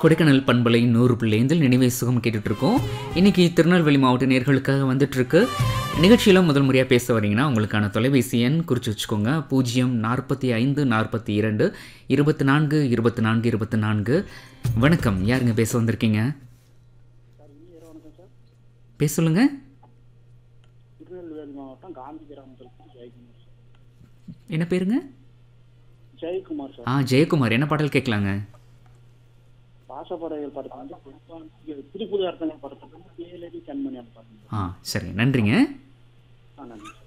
கொடைக்கானல் பண்பலை நூறு பிள்ளைந்தில் நினைவை சுகம் கேட்டுட்டு இருக்கோம் இன்னைக்கு திருநெல்வேலி மாவட்ட நேர்களுக்காக வந்துட்டு இருக்கு நிகழ்ச்சியில் முதல் முறையாக பேச வரீங்கன்னா உங்களுக்கான தொலைபேசி எண் குறித்து வச்சுக்கோங்க பூஜ்ஜியம் நாற்பத்தி ஐந்து நாற்பத்தி இரண்டு இருபத்தி நான்கு இருபத்தி நான்கு இருபத்தி நான்கு வணக்கம் யாருங்க பேச வந்திருக்கீங்க பேச சொல்லுங்க திருநெல்வேலி மாவட்டம் காந்தி கிராமத்தில் ஜெயக்குமார் சார் என்ன பேருங்க ஜெயக்குமார் சார் ஆ ஜெயக்குமார் என்ன பாடல் கேட்கலாங்க பாசப்படைகள் படத்தை வந்து புதுப்பா- புது புது அர்த்தங்கள் படத்தை வந்து கேளடி கண்மணி அந்த படம் ஆ சரி நன்றிங்க ஆ நன்றி